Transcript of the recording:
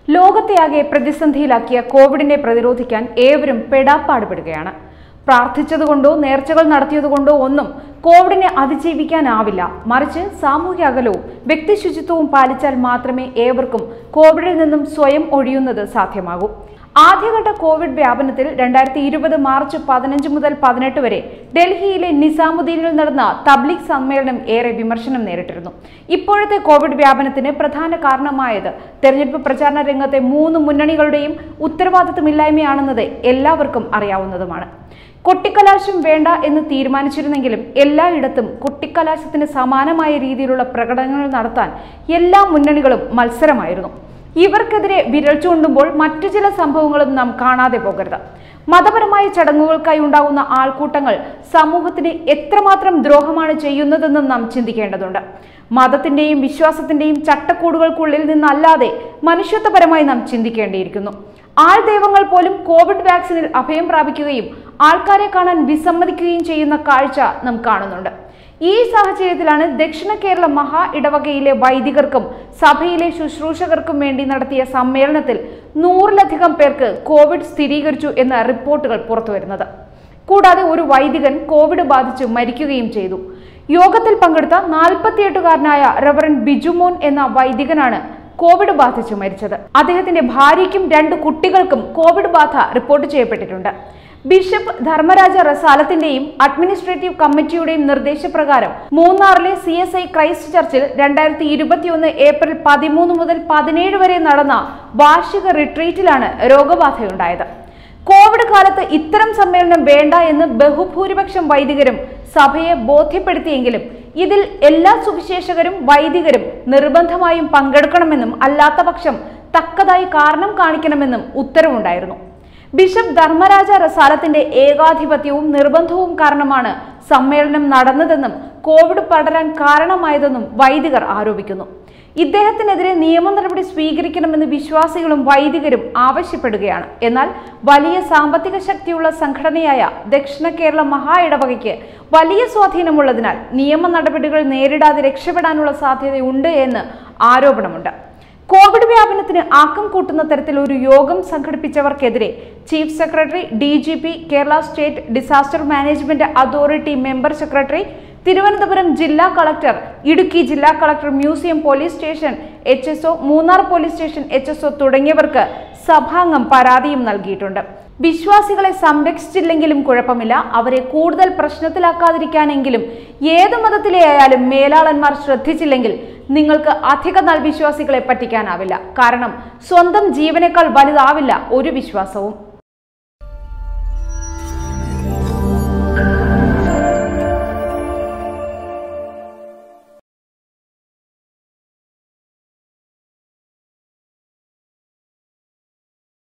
ലോകത്തെയാകെ പ്രതിസന്ധിയിലാക്കിയ കോവിഡിനെ പ്രതിരോധിക്കാൻ ഏവരും പെടാപ്പാടുപെടുകയാണ് പ്രാർത്ഥിച്ചതുകൊണ്ടോ നേർച്ചകൾ നടത്തിയതുകൊണ്ടോ ഒന്നും കോവിഡിനെ അതിജീവിക്കാനാവില്ല മറിച്ച് സാമൂഹ്യ അകലവും വ്യക്തിശുചിത്വവും പാലിച്ചാൽ മാത്രമേ ഏവർക്കും കോവിഡിൽ നിന്നും സ്വയം ഒഴിയുന്നത് സാധ്യമാകൂ ആദ്യഘട്ട കോവിഡ് വ്യാപനത്തിൽ രണ്ടായിരത്തി ഇരുപത് മാർച്ച് പതിനഞ്ച് മുതൽ പതിനെട്ട് വരെ ഡൽഹിയിലെ നിസാമുദ്ദീനിൽ നടന്ന തബ്ലീഗ് സമ്മേളനം ഏറെ വിമർശനം നേരിട്ടിരുന്നു ഇപ്പോഴത്തെ കോവിഡ് വ്യാപനത്തിന് പ്രധാന കാരണമായത് തെരഞ്ഞെടുപ്പ് പ്രചാരണ രംഗത്തെ മൂന്ന് മുന്നണികളുടെയും ഉത്തരവാദിത്തമില്ലായ്മയാണെന്നത് എല്ലാവർക്കും അറിയാവുന്നതുമാണ് കൊട്ടിക്കലാശം വേണ്ട എന്ന് തീരുമാനിച്ചിരുന്നെങ്കിലും എല്ലായിടത്തും കൊട്ടിക്കലാശത്തിന് സമാനമായ രീതിയിലുള്ള പ്രകടനങ്ങൾ നടത്താൻ എല്ലാ മുന്നണികളും മത്സരമായിരുന്നു ഇവർക്കെതിരെ വിരൽ ചൂണ്ടുമ്പോൾ മറ്റു ചില സംഭവങ്ങളും നാം കാണാതെ പോകരുത് മതപരമായ ചടങ്ങുകൾക്കായി ഉണ്ടാകുന്ന ആൾക്കൂട്ടങ്ങൾ സമൂഹത്തിന് എത്രമാത്രം ദ്രോഹമാണ് ചെയ്യുന്നതെന്നും നാം ചിന്തിക്കേണ്ടതുണ്ട് മതത്തിന്റെയും വിശ്വാസത്തിന്റെയും ചട്ടക്കൂടുകൾക്കുള്ളിൽ നിന്നല്ലാതെ മനുഷ്യത്വപരമായി നാം ചിന്തിക്കേണ്ടിയിരിക്കുന്നു ആൾ ദൈവങ്ങൾ പോലും കോവിഡ് വാക്സിനിൽ അഭയം പ്രാപിക്കുകയും ആൾക്കാരെ കാണാൻ വിസമ്മതിക്കുകയും ചെയ്യുന്ന കാഴ്ച നാം കാണുന്നുണ്ട് ഈ സാഹചര്യത്തിലാണ് ദക്ഷിണ കേരള മഹാ ഇടവകയിലെ വൈദികർക്കും സഭയിലെ ശുശ്രൂഷകർക്കും വേണ്ടി നടത്തിയ സമ്മേളനത്തിൽ നൂറിലധികം പേർക്ക് കോവിഡ് സ്ഥിരീകരിച്ചു എന്ന റിപ്പോർട്ടുകൾ പുറത്തുവരുന്നത് കൂടാതെ ഒരു വൈദികൻ കോവിഡ് ബാധിച്ച് മരിക്കുകയും ചെയ്തു യോഗത്തിൽ പങ്കെടുത്ത നാൽപ്പത്തിയെട്ടുകാരനായ റവറൻ ബിജുമോൻ എന്ന വൈദികനാണ് കോവിഡ് ബാധിച്ച് മരിച്ചത് അദ്ദേഹത്തിന്റെ ഭാര്യയ്ക്കും രണ്ട് കുട്ടികൾക്കും കോവിഡ് ബാധ റിപ്പോർട്ട് ചെയ്യപ്പെട്ടിട്ടുണ്ട് ബിഷപ്പ് ധർമ്മരാജ റസാലത്തിന്റെയും അഡ്മിനിസ്ട്രേറ്റീവ് കമ്മിറ്റിയുടെയും നിർദ്ദേശപ്രകാരം മൂന്നാറിലെ സി എസ് ഐ ക്രൈസ്റ്റ് ചർച്ചിൽ രണ്ടായിരത്തി ഇരുപത്തിയൊന്ന് ഏപ്രിൽ പതിമൂന്ന് മുതൽ പതിനേഴ് വരെ നടന്ന വാർഷിക റിട്രീറ്റിലാണ് രോഗബാധയുണ്ടായത് കോവിഡ് കാലത്ത് ഇത്തരം സമ്മേളനം വേണ്ട എന്ന് ബഹുഭൂരിപക്ഷം വൈദികരും സഭയെ ബോധ്യപ്പെടുത്തിയെങ്കിലും ഇതിൽ എല്ലാ സുവിശേഷകരും വൈദികരും നിർബന്ധമായും പങ്കെടുക്കണമെന്നും അല്ലാത്ത പക്ഷം തക്കതായി കാരണം കാണിക്കണമെന്നും ഉത്തരവുണ്ടായിരുന്നു ബിഷപ്പ് ധർമ്മരാജ റസാലത്തിന്റെ ഏകാധിപത്യവും നിർബന്ധവും കാരണമാണ് സമ്മേളനം നടന്നതെന്നും കോവിഡ് പടരാൻ കാരണമായതെന്നും വൈദികർ ആരോപിക്കുന്നു ഇദ്ദേഹത്തിനെതിരെ നിയമ നടപടി സ്വീകരിക്കണമെന്ന് വിശ്വാസികളും വൈദികരും ആവശ്യപ്പെടുകയാണ് എന്നാൽ വലിയ സാമ്പത്തിക ശക്തിയുള്ള സംഘടനയായ ദക്ഷിണ കേരള മഹാ ഇടവകയ്ക്ക് വലിയ സ്വാധീനമുള്ളതിനാൽ നിയമ നടപടികൾ നേരിടാതെ രക്ഷപ്പെടാനുള്ള സാധ്യതയുണ്ട് എന്ന് ആരോപണമുണ്ട് കോവിഡ് വ്യാപനത്തിന് ആക്കം കൂട്ടുന്ന തരത്തിൽ ഒരു യോഗം സംഘടിപ്പിച്ചവർക്കെതിരെ chief secretary D G P Kerala state disaster management authority member secretary Thiruvananthapuram ജില്ലാ കളക്ടർ ഇടുക്കി ജില്ലാ collector museum police station H S O Munnar police station H S O തുടങ്ങിയവർക്ക് സഭാംഗം പരാതിയും നൽകിയിട്ടുണ്ട് വിശ്വാസികളെ സംരക്ഷിച്ചില്ലെങ്കിലും കുഴപ്പമില്ല അവരെ കൂടുതൽ പ്രശ്നത്തിലാക്കാതിരിക്കാനെങ്കിലും ഏത് മതത്തിലെ ആയാലും മേലാളന്മാർ ശ്രദ്ധിച്ചില്ലെങ്കിൽ നിങ്ങൾക്ക് അധിക നാൾ വിശ്വാസികളെ പറ്റിക്കാനാവില്ല കാരണം സ്വന്തം ജീവനേക്കാൾ വലുതാവില്ല ഒരു വിശ്വാസവും